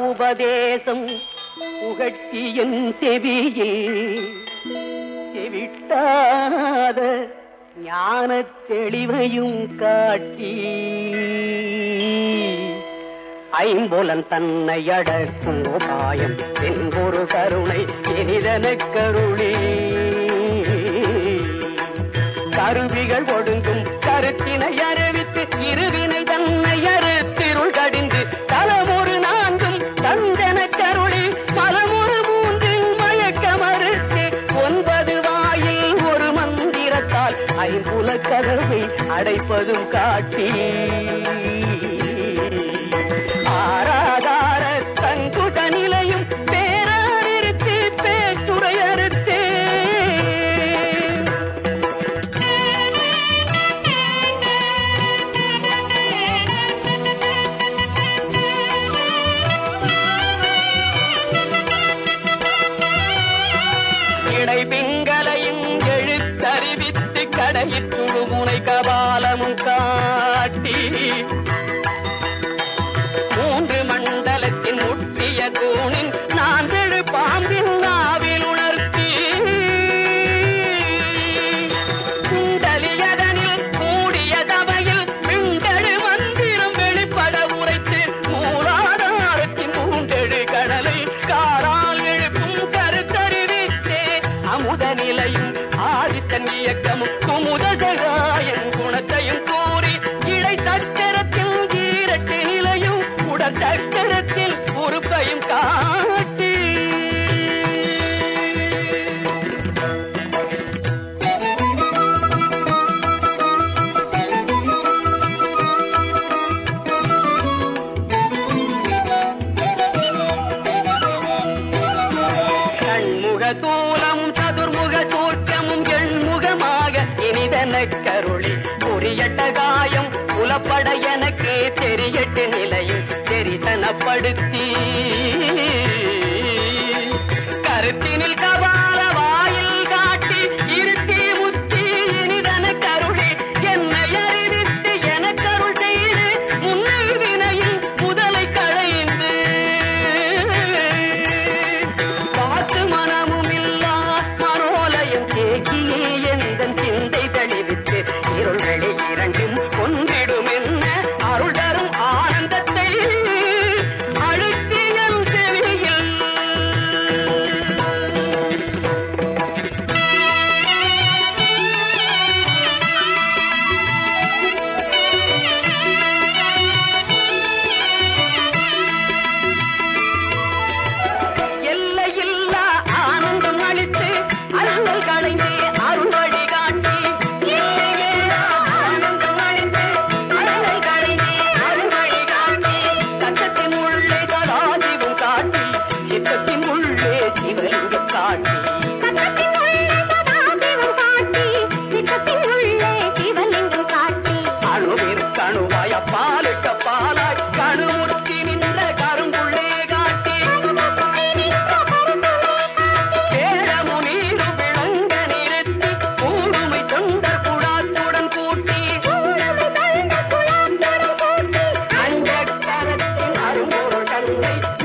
உபதேசம் புகட்டி என் செவியில் செவிட்டாத ஞான தெளிவையும் காட்டி ஐம்புலன் தன்னை அடக்கும் உபாயம் என்பொரு கருணை இனிதன கருளி கருவிகள் ஒடுங்கும் கருத்தினை அறிவித்து இருவினை தன்னை அறுத்திருள் கடிந்து தலமொரு நான்கும் தந்தன கருளி பலமுறு மூன்றின் மயக்க மறுத்து ஒன்பது வாயில் ஒரு மந்திரத்தால் ஐம்புல கதவை அடைப்பதும் காட்டி ஆராதார தங்குட நிலையும் பேராரிருத்து பேச்சுரையறுத்தே இடைபிங்கலையும் எழுத்தறிவித்து கடையிற்றுழு முனை கபாலமும் காட்டி மூன்று மண்டலத்தின் முட்டிய தூணின் நான்கெழு பாம்பின் நாவில் உணர்த்தி குண்டலியதனில் கூடிய சபையில் விண்டழு மந்திரம் வெளிப்பட உரைத்து மூலாதாரத்தின் மூன்றெழு கடலை காரால் எழுப்பும் கருத்தறிவித்தே அமுத நிலையும் ஆதித்தன் இயக்கமும் குமுத சகாயன் குணத்தையும் கூறி இழை சக்கரத்தில் ஈரட்டு நிலையும் உடன் சக்கரத்தில் பொறுப்பையும் காட்டி கண்முக தூலமும் சதுர்முக சூற்றமும் எண்முகமாக இனிதன கருளி புரியட்ட காயம் புலப்பட எனக்கு தெரியட்டு நிலையும் தெரிசனப்படுத்தி கருத்தினில் கபால வாயில் காட்டி இருத்தி முத்தி இனிதன கருளி என்னை அறிவித்து எனக்கருள் செய்து முன்னை வினையின் முதலை களைந்து காத்து மனமும் இல்லா மனோலயம் தேக்கியே எந்தன் சிந்தை தெளிவித்து இருள்களி இரண்டும் கொன்றிடும் என்ன அருள் தரும் ஆனந்தத்தை அழுத்தியல் செவியில் எல்லையில்லா ஆனந்தம் அளித்து அருள் களைந்து அருள் வழி காட்டி எல்லையில்லா ஆனந்தம் அளித்து அருள் களைந்து அருள் வழி காட்டி சத்தத்தின் உள்ளே சதாசிவம் காட்டி சித்தத்தின் உள்ளே சிவலிங்கம் காட்டி கத்தத்தின் உள்ளே சதாசிவம் காட்டி, சித்தத்தின் உள்ளே சிவலிங்கம் காட்டி, அணுவிற்கு அணுவாய் அப்பாலுக்கு பாலாய் கணுமுற்றி நின்ற கருங்குள்ளே காட்டி வேடமு நீரு விளங்க நிறுத்தி கூடுமை தொண்டர் குடாத்துடன் கூட்டி சூழலை தந்த குலாத்துடன் கூட்டி, அஞ்சக்கரத்தின் அரும்பொருள் தந்தை